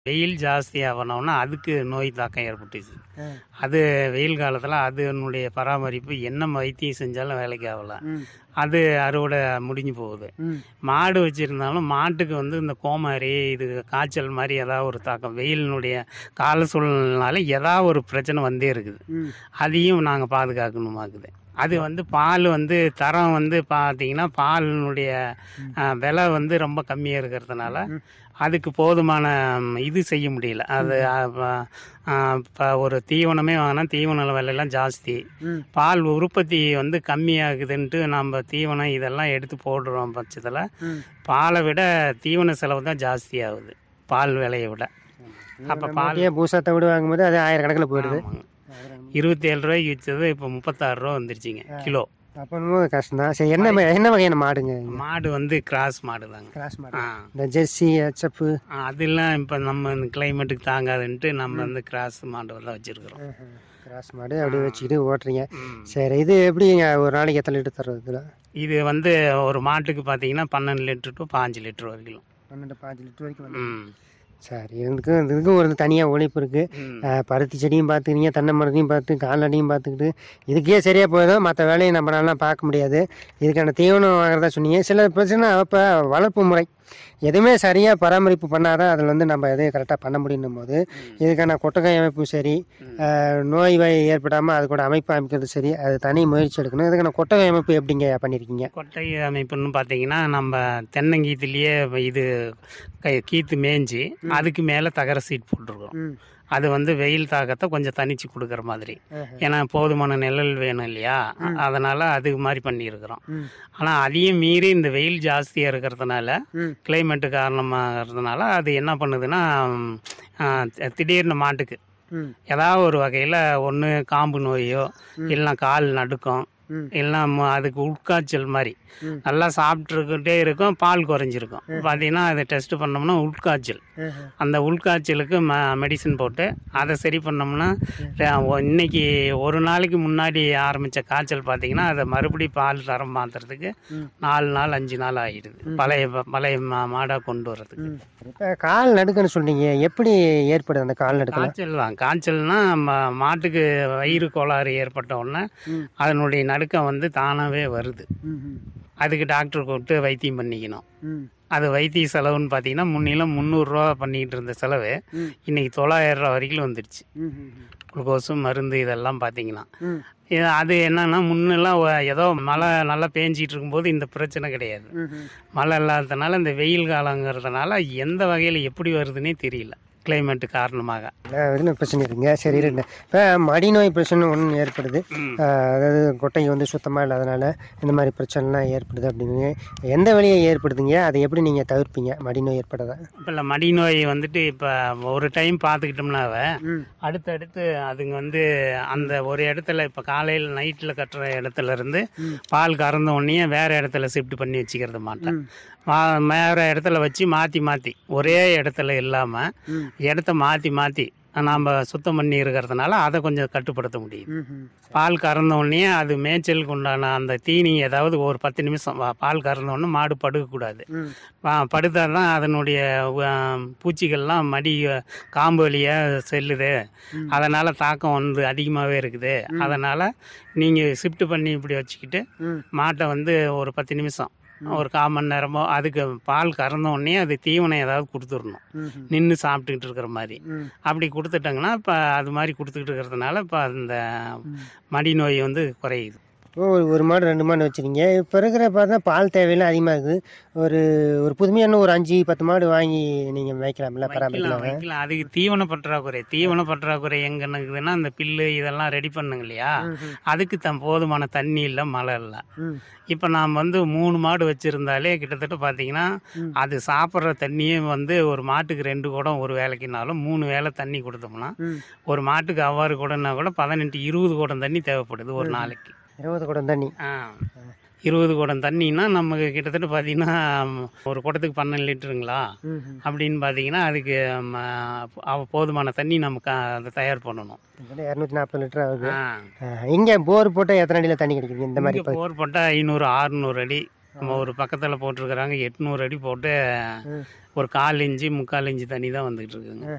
வெயில் ஜாஸ்தி ஆகணும்னா அதுக்கு நோய் தாக்கம் ஏற்பட்டுச்சு ஆ. அது வெயில் காலத்தில் அதனுடைய பராமரிப்பு என்ன வைத்தியம் செஞ்சாலும் வேலைக்கு ஆகல ம். அது அறுவடை முடிஞ்சு போகுது ம். மாடு வச்சுருந்தாலும் மாட்டுக்கு வந்து இந்த கோமாரி இது காய்ச்சல் மாதிரி ஏதாவது ஒரு தாக்கம் வெயிலினுடைய கால சூழ்நிலைனால ஏதாவது ஒரு பிரச்சனை வந்தே இருக்குது ம். அதையும் நாங்கள் பாதுகாக்கணுமாக்குது அது வந்து பால் வந்து தரம் வந்து பார்த்தீங்கன்னா பாலினுடைய அஹ், விலை வந்து ரொம்ப கம்மியாக இருக்கிறதுனால ம். அதுக்கு போதுமான ம், இது செய்ய முடியல அது இப்போ ஒரு தீவனமே வாங்கினா தீவன விலையெல்லாம் ஜாஸ்தி ம். பால் உற்பத்தி வந்து கம்மியாகுதுன்ட்டு நம்ம தீவனம் இதெல்லாம் எடுத்து போடுறோம் பட்சத்தில் ம். பாலை விட தீவன செலவு தான் ஜாஸ்தி ஆகுது பால் விலையை விட அப்ப நம்ம பால்- மூட்டையை பூசா தவிடு வாங்கும்போது அது ஆயிரக்கணக்கில் போயிடுது ஆமாங்க. இருபத்தி ஏழு ரூபாய்க்கு விற்றது இப்போ முப்பத்தாறு ரூபா வந்துருச்சுங்க கிலோ அப்போ கஷ்டம் சரி என்ன வகை- என்ன வகையான மாடுங்க மாடு வந்து கிராஸ் மாடு தாங்க கிராஸ் மாடு ஆ இந்த ஜெர்சி ஹெச்எஃப் ஆ, அதெல்லாம் இப்போ நம்ம இந்த கிளைமேட்டுக்கு தாங்காதுன்ட்டு நம்ம வந்து கிராஸ் மாடு தான் வச்சுருக்குறோம் கிராஸ் மாடு அப்படியே வச்சுக்கிட்டு ஓட்டுறீங்க ம். சரி இது எப்படிங்க ஒரு நாளைக்கு எத்தனை லிட்டர் தருது இதில் இது வந்து ஒரு மாட்டுக்கு பார்த்தீங்கன்னா பன்னெண்டு லிட்டர் டு பாஞ்சு லிட்டர் வரைக்கும் பன்னெண்டு பாஞ்சு லிட்டர் வரைக்கும் வந்து ம் சரி இதுக்கு இதுக்கும் ஒரு தனியாக உழைப்பு இருக்குது ம் பருத்தி செடியும் பார்த்துக்கிறீங்க தென்னை மரத்தையும் பார்த்து கால்நடையும் பார்த்துக்கிட்டு இதுக்கே சரியாக போயிடும் மற்ற வேலையை நம்மளால பார்க்க முடியாது இதுக்கான தீவனம் வாங்குறதா சொன்னீங்க சில பிரச்சனை இப்போ வளர்ப்பு முறை எதுவுமே சரியாக பராமரிப்பு பண்ணாதான் அதில் வந்து நம்ம எதையும் கரெக்டாக பண்ண முடியும் போது இதுக்கான கொட்டகை அமைப்பும் சரி அஹ், நோய் வாய் ஏற்படாமல் அது கூட அமைப்பு அமைக்கிறது சரி அது தனி முயற்சி எடுக்கணும் இதுக்கான கொட்டகை அமைப்பு எப்படிங்க பண்ணியிருக்கீங்க கொட்டை அமைப்புன்னு பார்த்தீங்கன்னா நம்ம தென்னங்கீத்துலேயே இது கை- கீத்து மேய்ஞ்சி அதுக்கு மேலே தகர சீட் போட்டிருக்கோம் ம் அது வந்து வெயில் தாக்கத்தை கொஞ்சம் தனிச்சு கொடுக்குற மாதிரி ஏன்னா போதுமான நிழல் வேணும் இல்லையா அதனால் அது மாதிரி பண்ணியிருக்கிறோம் ம் ஆனால் அதையும் மீறி இந்த வெயில் ஜாஸ்தியாக இருக்கிறதுனால ம் கிளைமேட்டு காரணமாகிறதுனால அது என்ன பண்ணுதுன்னா ம், ஆ, தி- திடீர்னு மாட்டுக்கு ம் ஏதாவது ஒரு வகையில் ஒன்று காம்பு நோயோ இல்லைன்னா கால் நடுக்கம் ம். இல்லைன்னா ம- அதுக்கு உட்காய்ச்சல் மாதிரி ம். நல்லா சாப்பிட்ருக்கிட்டே இருக்கும் பால் குறைஞ்சிருக்கும் பார்த்தீங்கன்னா அதை டெஸ்ட் பண்ணோம்னா உட்காய்ச்சல் ஆஹா. அந்த உள்காய்ச்சலுக்கு ம மெடிசன் போட்டு அதை சரி பண்ணோம்னா ர- ஒ- இன்னைக்கு ஒரு நாளைக்கு முன்னாடி ஆரம்பித்த காய்ச்சல் பார்த்தீங்கன்னா அதை மறுபடி பால் தரம் மாற்றுறதுக்கு ம். நாலு நாள் அஞ்சு நாள் ஆகிடுது பழைய ப- பழைய மா மாடாக கொண்டு வர்றதுக்கு ம் இப்போ கால் நடுக்கன்னு சொன்னீங்க எப்படி ஏற்படுது அந்த கால் நடுக்கல காய்ச்சல் தான் காய்ச்சல்னா ம- மாட்டுக்கு வயிறு கோளாறு ஏற்பட்ட உடனே ம். அதனுடைய நடுக்கம் வந்து தானாகவே வருது ம் ம் அதுக்கு டாக்டர் கூப்பிட்டு வைத்தியம் பண்ணிக்கணும் ம் அது வைத்திய செலவுன்னு பார்த்தீங்கன்னா முன்னிலும் முந்நூறுரூவா பண்ணிக்கிட்டு இருந்த செலவு ம். இன்னைக்கு தொள்ளாயிரம் ரூபா வரைக்கும் வந்துடுச்சு ம் ம் குளுக்கோஸு மருந்து இதெல்லாம் பார்த்தீங்கன்னா ம் இது அது என்னன்னா முன்னெல்லாம் ஒ- ஏதோ மழை நல்லா பேஞ்சிட்டு இருக்கும்போது இந்த பிரச்சனை கிடையாது ம் ம் மழை இல்லாததுனால இந்த வெயில் காலங்கிறதுனால எந்த வகையில் எப்படி வருதுன்னே தெரியல கிளைமேட் காரணமாக எல்லா இதுலையும் பிரச்சனை இருக்குங்க சரி இருங்க இப்போ மடிநோய் பிரச்சனை ஒன்று ஏற்படுது ம். ஆஹ் அதாவது கொட்டை வந்து சுத்தமாக இல்லாதனால இந்த மாதிரி பிரச்சனைலாம் ஏற்படுது அப்படிங்க எந்த வழியை ஏற்படுதுங்க அதை எப்படி நீங்கள் தவிர்ப்பீங்க மடிநோய் ஏற்படாத இப்போ இல்லை மடி நோய் வந்துட்டு இப்போ ஒரு டைம் பார்த்துக்கிட்டோம்னாவே ம் அடுத்தடுத்து அதுங்க வந்து அந்த ஒரு இடத்துல இப்போ காலையில் நைட்டில் கட்டுற இடத்துல இருந்து ம். பால் கறந்த உடனே வேற இடத்துல ஷிஃப்ட் பண்ணி வச்சுக்கிறது மாட்டேன் ம் மா- வேற இடத்துல வச்சு மாற்றி மாற்றி ஒரே இடத்துல இல்லாமல் ம் இடத்த மாற்றி மாற்றி நாம் சுத்தம் பண்ணி இருக்கிறதுனால அதை கொஞ்சம் கட்டுப்படுத்த முடியுது ம் ம் பால் கறந்த உடனே அது மேய்ச்சலுக்கு உண்டான அந்த தீனி ஏதாவது ஒரு பத்து நிமிஷம் வா- பால் கறந்த உடனே மாடு படுக்கக்கூடாது ம் படுத்தால் தான் அதனுடைய ஆம், பூச்சிகள்லாம் மடி அஹ், காம்பு வழியாக செல்லுது ம். அதனால் தாக்கம் வந்து அதிகமாகவே இருக்குது அதனால் நீங்கள் ஷிஃப்ட் பண்ணி இப்படி வச்சுக்கிட்டு ம் மாட்டை வந்து ஒரு பத்து நிமிஷம் ஒரு கால் மணி நேரமோ அதுக்கு பால் கறந்த உடனே அது தீவனம் ஏதாவது கொடுத்துடணும் ம் ம் நின்று சாப்பிட்டுக்கிட்டு இருக்கிற மாதிரி ம் அப்படி கொடுத்துட்டாங்கன்னா இப்போ அது மாதிரி கொடுத்துக்கிட்டு இருக்கிறதுனால இப்போ அந்த ம். மடி நோய் வந்து குறையுது ஓ ஒரு ஒரு மாடு ரெண்டு மாடு வச்சுருக்கீங்க இப்போ இருக்கிற பார்த்தா பால் தேவையெல்லாம் அதிகமாக இருக்குது ஒரு ஒரு புதுமையான ஒரு அஞ்சு பத்து மாடு வாங்கி நீங்கள் மேய்க்கலாம்ல வைக்கலாம் பராமரிக்கலாம் வைக்கலாம் அதுக்கு தீவன பற்றாக்குறை தீவன பற்றாக்குறை எங்க இருக்குதுன்னா அந்த பில்லு இதெல்லாம் ரெடி பண்ணுங்க இல்லையா ம் ம் அதுக்கு தான் போதுமான தண்ணி இல்லை மழை இல்லை ம் இப்போ நாம் வந்து மூணு மாடு வச்சுருந்தாலே கிட்டத்தட்ட பார்த்தீங்கன்னா ம். அது சாப்பிட்ற தண்ணியே வந்து ஒரு மாட்டுக்கு ரெண்டு குடம் ஒரு வேலைக்குனாலும் மூணு வேளை தண்ணி கொடுத்தோம்னா ம் ஒரு மாட்டுக்கு அவ்வாறு குடம்னா கூட பதினெட்டு இருபது குடம் தண்ணி தேவைப்படுது ஒரு நாளைக்கு இருபது குடம் தண்ணி ஆ இருபது குடம் தண்ணின்னா நமக்கு கிட்டத்தட்ட பார்த்தீங்கன்னா ஒரு குடத்துக்கு பன்னெண்டு லிட்டருங்களா ம் ம் அப்படின்னு பார்த்தீங்கன்னா அதுக்கு ம, அவ- போதுமான தண்ணி நமக்கு அதை தயார் பண்ணணும் இரநூத்தி நாற்பது லிட்டர் ஆகுது ஆ. இங்கே போர் போட்டால் எத்தனை அடியில் தண்ணி கிடைக்குது இந்த மாதிரி இங்க போர் போட்டால் ஐநூறு ஆறுநூறு அடி நம்ம ஒரு பக்கத்தில் போட்டிருக்கிறாங்க எட்நூறு அடி போட்டு ம். ஒரு கால் இஞ்சி முக்கால் இஞ்சி தண்ணி தான் வந்துகிட்டு இருக்குங்க